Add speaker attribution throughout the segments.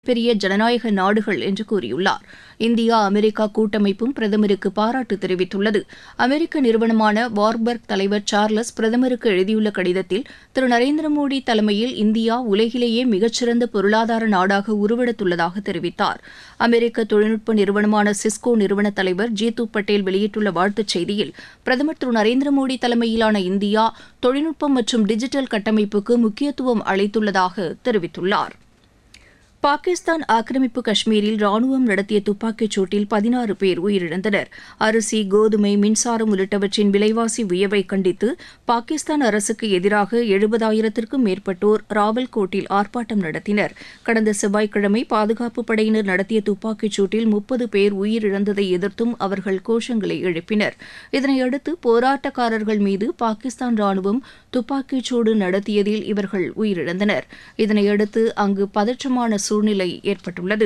Speaker 1: பெரிய ஜனநாயக நாடுகள் என்று கூறியுள்ளார் இந்தியா அமெரிக்கா கூட்டமைப்பும் பிரதமருக்கு பாராட்டு தெரிவித்துள்ளது அமெரிக்க நிறுவனமான வார்பர்க் தலைவர் சார்லஸ் பிரதமருக்கு எழுதியுள்ள கடிதத்தில் திரு நரேந்திர மோடி தலைமையில் இந்தியா உலகிலேயே மிகச்சிறந்த பொருளாதார நாடாக உருவெடுத்துள்ளதாக தெரிவித்தார் அமெரிக்க தொழில்நுட்ப நிறுவனமான சிஸ்கோ நிறுவன தலைவர் ஜீது பட்டேல் வெளியிட்டுள்ள வாழ்த்துச் செய்தியில் பிரதமர் திரு நரேந்திர மோடி தலைமையிலான இந்தியா தொழில்நுட்பம் மற்றும் டிஜிட்டல் கட்டமைப்புக்கு முக்கியத்துவம் அளித்துள்ளதாக தெரிவித்துள்ளார் பாகிஸ்தான் ஆக்கிரமிப்பு காஷ்மீரில் ராணுவம் நடத்திய துப்பாக்கிச் சூட்டில் பதினாறு பேர் உயிரிழந்தனர் அரிசி கோதுமை மின்சாரம் உள்ளிட்டவற்றின் விலைவாசி உயர்வை கண்டித்து பாகிஸ்தான் அரசுக்கு எதிராக எழுபதாயிரத்திற்கும் மேற்பட்டோர் ராவல்கோட்டில் ஆர்ப்பாட்டம் நடத்தினர் கடந்த செவ்வாய்க்கிழமை பாதுகாப்பு படையினர் நடத்திய துப்பாக்கிச் சூட்டில் முப்பது பேர் உயிரிழந்ததை எதிர்த்தும் அவர்கள் கோஷங்களை எழுப்பினர் இதனையடுத்து போராட்டக்காரர்கள் மீது பாகிஸ்தான் ராணுவம் துப்பாக்கிச் சூடு நடத்தியதில் இவர்கள் உயிரிழந்தனர் இதனையடுத்து அங்கு பதற்றமான சூழ்நிலை ஏற்பட்டுள்ளது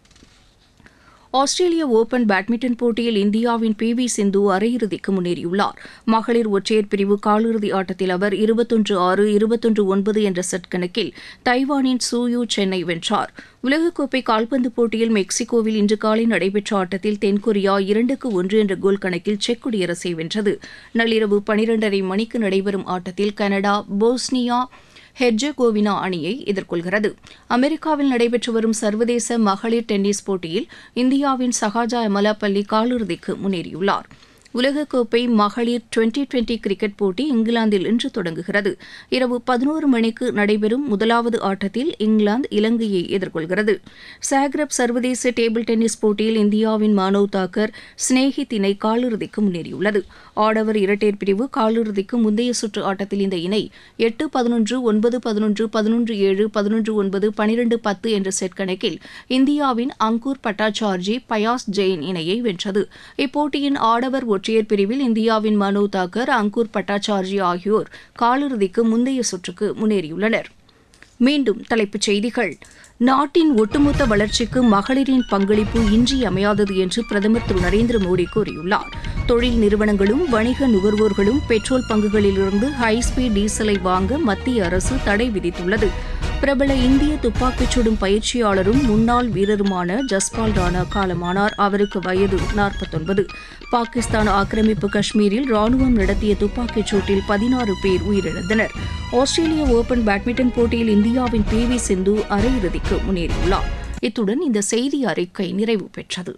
Speaker 1: ஆஸ்திரேலிய ஓபன் பேட்மிண்டன் போட்டியில் இந்தியாவின் பி வி சிந்து அரையிறுதிக்கு முன்னேறியுள்ளார் மகளிர் ஒற்றையர் பிரிவு காலிறுதி ஆட்டத்தில் அவர் இருபத்தொன்று ஆறு இருபத்தொன்று ஒன்பது என்ற செட் கணக்கில் தைவானின் சூயூ சென்னை வென்றார் உலகக்கோப்பை கால்பந்து போட்டியில் மெக்சிகோவில் இன்று காலை நடைபெற்ற ஆட்டத்தில் தென்கொரியா இரண்டுக்கு ஒன்று என்ற கோல் கணக்கில் செக் குடியரசை வென்றது நள்ளிரவு பனிரெண்டரை மணிக்கு நடைபெறும் ஆட்டத்தில் கனடா போஸ்னியா ஹெர்ஜெகோவினா அணியை எதிர்கொள்கிறது அமெரிக்காவில் நடைபெற்று வரும் சர்வதேச மகளிர் டென்னிஸ் போட்டியில் இந்தியாவின் சஹாஜா எமலாபள்ளி காலிறுதிக்கு முன்னேறியுள்ளார் உலகக்கோப்பை மகளிர் டுவெண்டி டுவெண்டி கிரிக்கெட் போட்டி இங்கிலாந்தில் இன்று தொடங்குகிறது இரவு பதினோரு மணிக்கு நடைபெறும் முதலாவது ஆட்டத்தில் இங்கிலாந்து இலங்கையை எதிர்கொள்கிறது சாக்ரப் சர்வதேச டேபிள் டென்னிஸ் போட்டியில் இந்தியாவின் மானவ் தாக்கர் ஸ்னேஹித் இணை காலிறுதிக்கு முன்னேறியுள்ளது ஆடவர் இரட்டையர் பிரிவு காலிறுதிக்கு முந்தைய சுற்று ஆட்டத்தில் இந்த இணை எட்டு பதினொன்று ஒன்பது பதினொன்று பதினொன்று ஏழு பதினொன்று ஒன்பது பனிரெண்டு பத்து என்ற செட் கணக்கில் இந்தியாவின் அங்கூர் பட்டாச்சார்ஜி பயாஸ் ஜெயின் இணையை வென்றது இப்போட்டியின் ஆடவர் ஒற்றையர் பிரிவில் இந்தியாவின் மனு தாக்கர் அங்கூர் பட்டாச்சார்ஜி ஆகியோர் காலிறுதிக்கு முந்தைய சுற்றுக்கு முன்னேறியுள்ளனர் மீண்டும் தலைப்புச் செய்திகள் நாட்டின் ஒட்டுமொத்த வளர்ச்சிக்கு மகளிரின் பங்களிப்பு இன்றியமையாதது என்று பிரதமர் திரு நரேந்திர மோடி கூறியுள்ளார் தொழில் நிறுவனங்களும் வணிக நுகர்வோர்களும் பெட்ரோல் பங்குகளிலிருந்து ஹைஸ்பீட் டீசலை வாங்க மத்திய அரசு தடை விதித்துள்ளது பிரபல இந்திய துப்பாக்கிச் சுடும் பயிற்சியாளரும் முன்னாள் வீரருமான ஜஸ்பால் ராணா காலமானார் அவருக்கு வயது நாற்பத்தொன்பது பாகிஸ்தான் ஆக்கிரமிப்பு காஷ்மீரில் ராணுவம் நடத்திய துப்பாக்கிச் சூட்டில் பதினாறு பேர் உயிரிழந்தனர் ஆஸ்திரேலிய ஓபன் பேட்மிண்டன் போட்டியில் இந்தியாவின் பி வி சிந்து அரையிறுதிக்கு முன்னேறியுள்ளார் இத்துடன் இந்த செய்தி அறிக்கை நிறைவு பெற்றது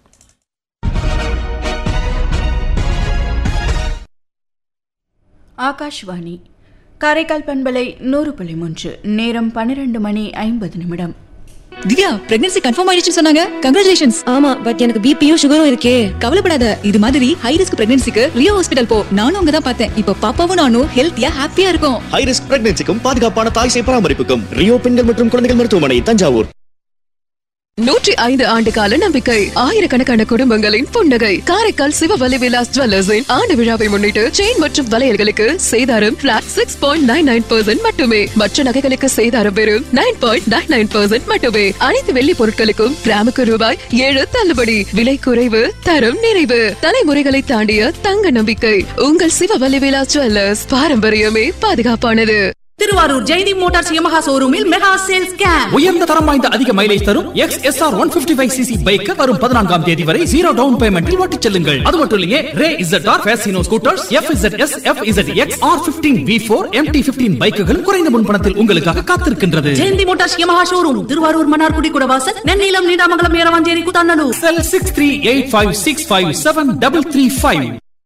Speaker 2: ஆகாஷ்வாணி காரைக்கால் பண்பலை நூறு புள்ளி மூன்று நேரம் பன்னிரண்டு மணி ஐம்பது நிமிடம்
Speaker 3: திவ்யா பிரெக்னன்சி கன்ஃபார்ம் ஆயிடுச்சுன்னு சொன்னாங்க கங்க்ராச்சுலேஷன்ஸ்
Speaker 4: ஆமா பட் எனக்கு பிபியும் சுகரும் இருக்கே
Speaker 3: கவலைப்படாத இது மாதிரி ஹை ரிஸ்க் பிரெக்னன்சிக்கு ரியோ ஹாஸ்பிடல் போ நானும் அங்க தான் பார்த்தேன் இப்போ பாப்பாவும் நானும் ஹெல்த்தியா ஹாப்பியா இருக்கும்
Speaker 5: ஹை ரிஸ்க் பிரெக்னன்சிக்கும் பாதுகாப்பான தாய் சேய் பராமரிப்புக்கும் ரியோ பெண்கள் மற்றும் குழந்தைகள் மருத்துவமனை தஞ்சாவூர்
Speaker 6: நூற்றி ஐந்து ஆண்டு கால நம்பிக்கை ஆயிரக்கணக்கான குடும்பங்களின் புன்னகை காரைக்கால் சிவவலி விலாஸ் ஜுவல்லர்ஸின் ஆண்டு விழாவை முன்னிட்டு செயின் மற்றும் வளையல்களுக்கு சேதாரம் flat six point nine nine percent மட்டுமே மற்ற நகைகளுக்கு சேதாரம் வெறும் nine point nine nine percent மட்டுமே அனைத்து வெள்ளி பொருட்களுக்கும் கிராமுக்கு ரூபாய் ஏழு தள்ளுபடி விலை குறைவு தரம் நிறைவு தலைமுறைகளை தாண்டிய தங்க நம்பிக்கை உங்கள் சிவவலி விலாஸ் ஜுவல்லர்ஸ் பாரம்பரியமே பாதுகாப்பானது
Speaker 7: திருவாரூர் ஜெய்தி மோட்டார்ஸ் யமஹா ஷோரூமில் மெகா சேல்ஸ் கேம்ப்
Speaker 8: உயர்ந்த தரம் வாய்ந்த அதிக மைலேஜ் தரும் X S R one fifty five CC bike வரும் பதினான்காம் தேதி வரை ஜீரோ டவுன் பேமெண்டில் ஓட்டிச் செல்லுங்கள் அது மட்டும் இல்லையே Ray Z R Fascino scooters F Z S F Z X R fifteen V four MT fifteen பைக்குகள் குறைந்த முன்பணத்தில் உங்களுக்காக காத்திருக்கின்றது
Speaker 7: Jayanthi motors Yamaha showroom Thiruvarur Mannargudi Kudavasal Nellilam Needamangalam Eravancheri Kuthandalur
Speaker 8: cell six three eight five six five seven double three five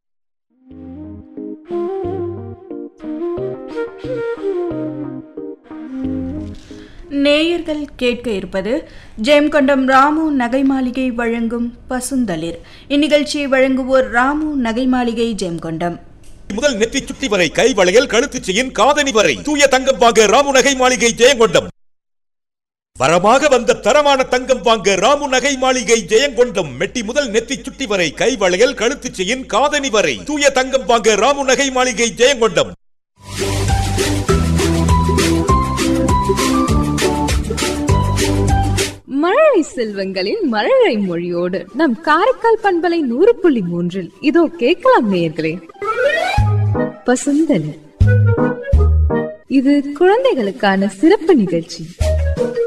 Speaker 2: நேயர்கள் கேட்க இருப்பது ஜெயம்கொண்டம் ராமு நகை மாளிகை வழங்கும் பசுந்தளிர் இந்நிகழ்ச்சியை வழங்குவோர் ராமு நகை மாளிகை ஜெயம்கொண்டம்
Speaker 9: முதல் நெற்றி சுட்டி வரை கை வளையல் கழுத்து செயின் காதணி வரை தூய தங்கம் வாங்க ராமு நகை மாளிகை ஜெயங்கொண்டம் வரமாக வந்த தரமான தங்கம் வாங்க ராமு நகை மாளிகை ஜெயங்கொண்டம் மெட்டி முதல் நெத்தி சுட்டி வரை கை வளையல் கழுத்து செயின் காதணி வரை தூய தங்கம் வாங்க ராமு நகை மாளிகை ஜெயங்கொண்டம்
Speaker 10: மழலை செல்வங்களின் மழலை மொழியோடு நம் காரைக்கால் பண்பலை நூறு புள்ளி மூன்றில் இதோ கேட்கலாம் நேயர்களே பசுந்தலி இது குழந்தைகளுக்கான சிறப்பு நிகழ்ச்சி